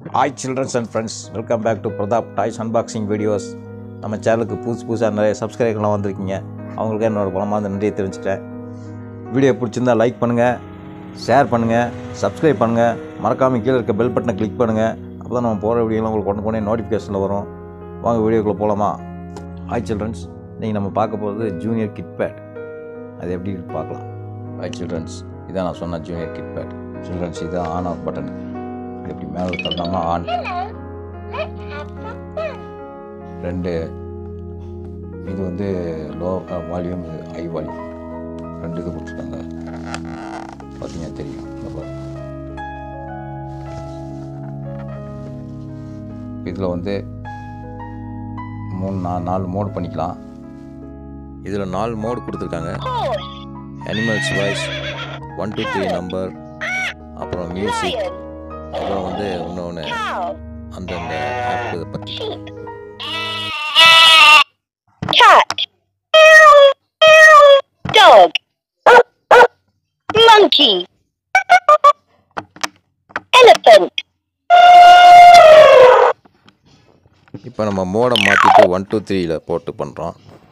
Hi childrens and friends welcome back to Prathap toys unboxing videos நம்ம சேனலுக்கு புதுசு புதுசாக நிறைய சப்ஸ்கிரைபர்லாம் வந்திருக்கீங்க அவங்களுக்கு என்னோட பலமாக நன்றியை தெரிஞ்சுக்கிறேன் வீடியோ பிடிச்சிருந்தா லைக் பண்ணுங்கள் ஷேர் பண்ணுங்கள் சப்ஸ்கிரைப் பண்ணுங்கள் மறக்காமல் கீழே இருக்க பெல் பட்டனை கிளிக் பண்ணுங்கள் அப்போ தான் நம்ம போகிற வீடியோலாம் உங்களுக்கு கொண்டு கொண்டே நோட்டிஃபிகேஷனில் வரும் வாங்க வீடியோக்குள்ளே போகலாமா ஹாய் சில்ட்ரன்ஸ் நீங்கள் நம்ம பார்க்க போகிறது ஜூனியர் கிட் பேட் அது எப்படி இருக்கு பார்க்கலாம் ஹாய் சில்ட்ரன்ஸ் இதான் நான் சொன்ன ஜூனியர் கிட் பேட் சில்ட்ரன்ஸ் இதான் ஆன் ஆஃப் பட்டன் எப்படி மேலே தள்ளோம்னா ஆன் ரெண்டு இது வந்து லோ வால்யூம் இது ஹை வால்யூம் ரெண்டு இது கொடுத்துருக்காங்க பார்த்தீங்கன்னா தெரியும் இந்த பாருங்க. இதில் வந்து மூணு நா நாலு மோடு பண்ணிக்கலாம் இதில் நாலு மோடு கொடுத்துருக்காங்க animals voice one two three number அப்புறம் மியூசிக் அப்புறம் வந்து இன்னொன்று அந்தந்த ஆப் இதை பற்றி cat, dog, monkey, elephant, இப்போ நம்ம மோடை மாற்றிட்டு ஒன் டூ த்ரீயில் போட்டு பண்ணுறோம்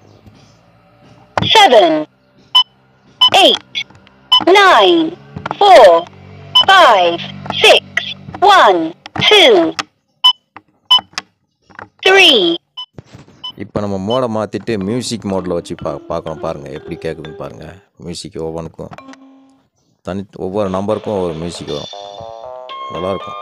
seven, eight, nine, four, five, six, one, two, three, இப்போ நம்ம மோடை மாற்றிட்டு மியூசிக் மோடில் வச்சு பா பார்க்கணும் பாருங்கள் எப்படி கேட்குதுன்னு பாருங்கள் மியூசிக் ஒவ்வொன்றுக்கும் தனி ஒவ்வொரு நம்பருக்கும் ஒவ்வொரு மியூசிக் வரும் நல்லாயிருக்கும்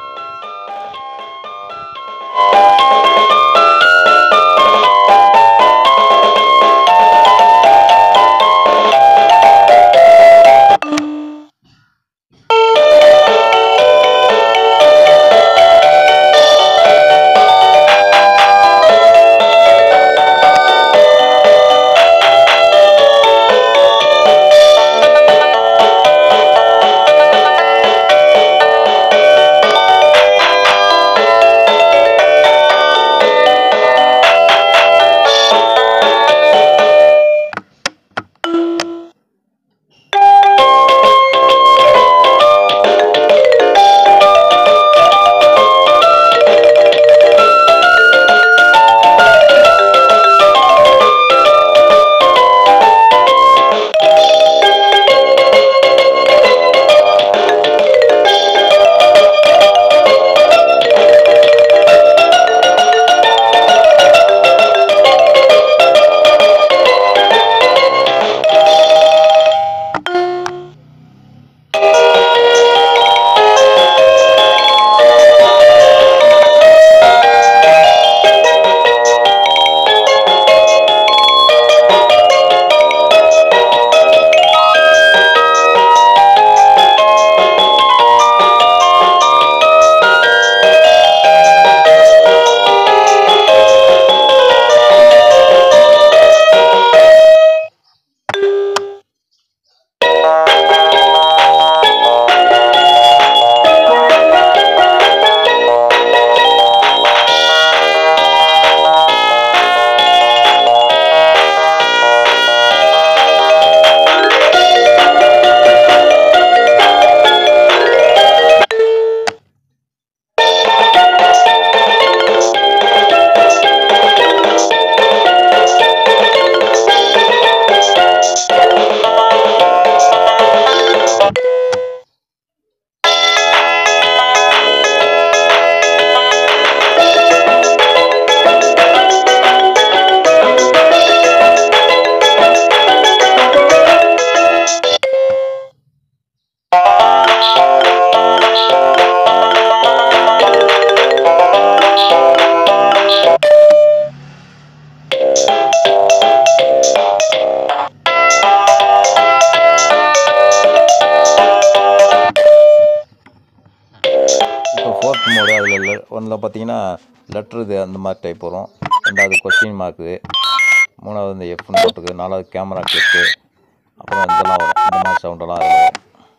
இப்போ ஃபோர்த் மோடு அதில் ஒன்றில் பார்த்தீங்கன்னா லெட்ரு இது அந்த மாதிரி டைப் வரும் ரெண்டாவது கொஸ்டின் மார்க்கு மூணாவது இந்த எஃப்னு போட்டுருக்கு நாலாவது கேமரா கிளிப்பு அப்புறம் இதெல்லாம் வரும் இந்த மாதிரி சவுண்டெல்லாம் அதில் வரும்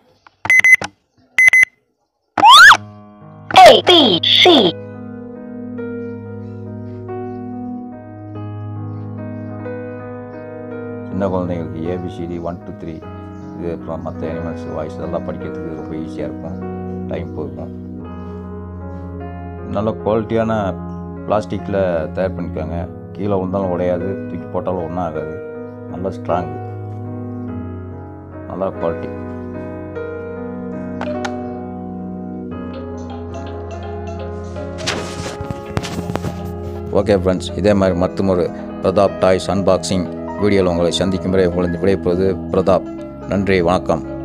A, B, C, சின்ன குழந்தைங்களுக்கு ஏபிசிடி ஒன் டூ த்ரீ இது அப்புறம் மற்ற அனிமல்ஸ் வாய்ஸ் இதெல்லாம் படிக்கிறதுக்கு ரொம்ப ஈஸியாக இருக்கும் டைம் போகும் நல்ல குவாலிட்டியான பிளாஸ்டிக்கில் தயார் பண்ணியிருக்காங்க கீழே விழுந்தாலும் உடையாது தூக்கி போட்டாலும் ஒன்றும் ஆகாது நல்ல ஸ்ட்ராங் நல்ல குவாலிட்டி ஓகே ஃப்ரெண்ட்ஸ் இதே மாதிரி மற்றும் ஒரு பிரதாப் டாய்ஸ் அன்பாக்சிங் வீடியோவில் உங்களை சந்திக்கும் வரை உங்களை விடைபெறுவது பிரதாப் நன்றி வணக்கம்